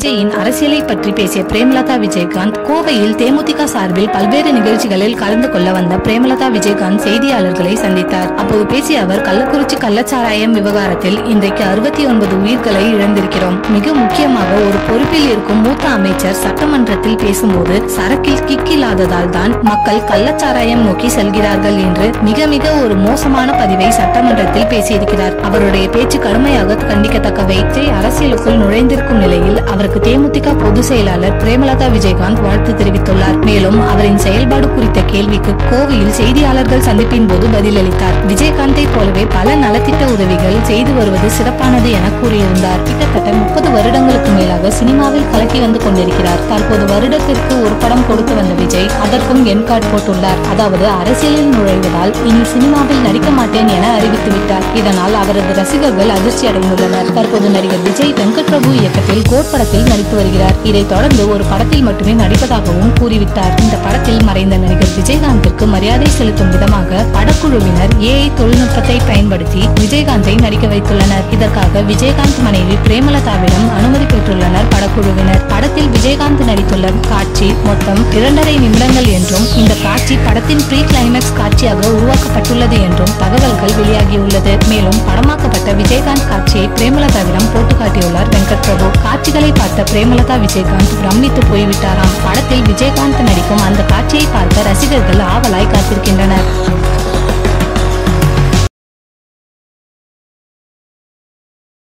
விஜயின் அரசியலை பற்றி பேசிய பிரேமலதா விஜயகாந்த் கோவையில் தேமுதிக சார்பில் பல்வேறு நிகழ்ச்சிகளில் கலந்து கொள்ள வந்த பிரேமலதா விஜயகாந்த் செய்தியாளர்களை சந்தித்தார் அப்போது பேசிய அவர் கள்ளக்குறிச்சி கள்ளச்சாராயம் விவகாரத்தில் இன்றைக்கு அறுபத்தி ஒன்பது உயிர்களை இழந்திருக்கிறோம் மிக முக்கியமாக ஒரு பொறுப்பில் இருக்கும் மூத்த அமைச்சர் சட்டமன்றத்தில் பேசும்போது சரக்கில் கிக் இல்லாததால் தான் மக்கள் கள்ளச்சாராயம் நோக்கி செல்கிறார்கள் என்று மிக மிக ஒரு மோசமான பதிவை சட்டமன்றத்தில் பேசியிருக்கிறார் அவருடைய பேச்சு கடுமையாக கண்டிக்கத்தக்கவை விஜய் அரசியலுக்குள் நுழைந்திருக்கும் நிலையில் அவருக்கு தேமுதிக பொதுச் செயலாளர் பிரேமலதா விஜயகாந்த் வாழ்த்து தெரிவித்துள்ளார் மேலும் அவரின் செயல்பாடு குறித்த கேள்விக்கு கோவையில் செய்தியாளர்கள் சந்திப்பின் போது பதிலளித்தார் விஜயகாந்தை போலவே பல நலத்திட்ட உதவிகள் செய்து வருவது சிறப்பானது என கூறியிருந்தார் கிட்டத்தட்ட முப்பது வருடங்களுக்கு மேலாக சினிமாவில் கலக்கி வந்து கொண்டிருக்கிறார் தற்போது வருடத்திற்கு ஒரு படம் கொடுத்து வந்த விஜய் அதற்கும் என் கார்டு போட்டுள்ளார் அதாவது அரசியலில் நுழைவதால் இனி சினிமாவில் நடிக்க மாட்டேன் என அறிவித்து விட்டார் இதனால் அவரது ரசிகர்கள் அதிர்ச்சி அடைந்துள்ளனர் தற்போது நடிகர் விஜய் வெங்கட் பிரபு இயக்கத்தில் கோட் படத்தில் நடித்து வருகிறார் இதைத் தொடர்ந்து ஒரு படத்தில் மட்டுமே நடிப்பதாகவும் கூறிவிட்டார் இந்த படத்தில் மறைந்த நடிகர் விஜயகாந்திற்கு மரியாதை செலுத்தும் விதமாக படக்குழுவினர் ஏஐ தொழில்நுட்பத்தை பயன்படுத்தி விஜயகாந்தை நடிக்க வைத்துள்ளனர் இதற்காக விஜயகாந்த் மனைவி பிரேமலதாவிடம் அனுமதி பெற்றுள்ளனர் படக்குழுவினர் படத்தில் விஜயகாந்த் நடித்துள்ள காட்சி மொத்தம் இரண்டரை நிமிடங்கள் என்றும் இந்த காட்சி படத்தின் ப்ரீ கிளைமேக்ஸ் காட்சியாக உருவாக்கப்பட்டுள்ளது என்றும் தகவல்கள் வெளியாகியுள்ளது மேலும் படமாக்கப்பட்ட விஜயகாந்த் காட்சியை பிரேமலதாவிடம் போட்டு காட்டியுள்ளார் வெங்கட் பிரபு காட்சிகளை பார்த்த பிரேமலதா விஜயகாந்த் பிரமித்து போய்விட்டாராம் படத்தில் விஜயகாந்த் நடிக்கும் அந்த காட்சியை பார்க்க ரசிகர்கள் ஆவலாய் காத்திருக்கின்றனர்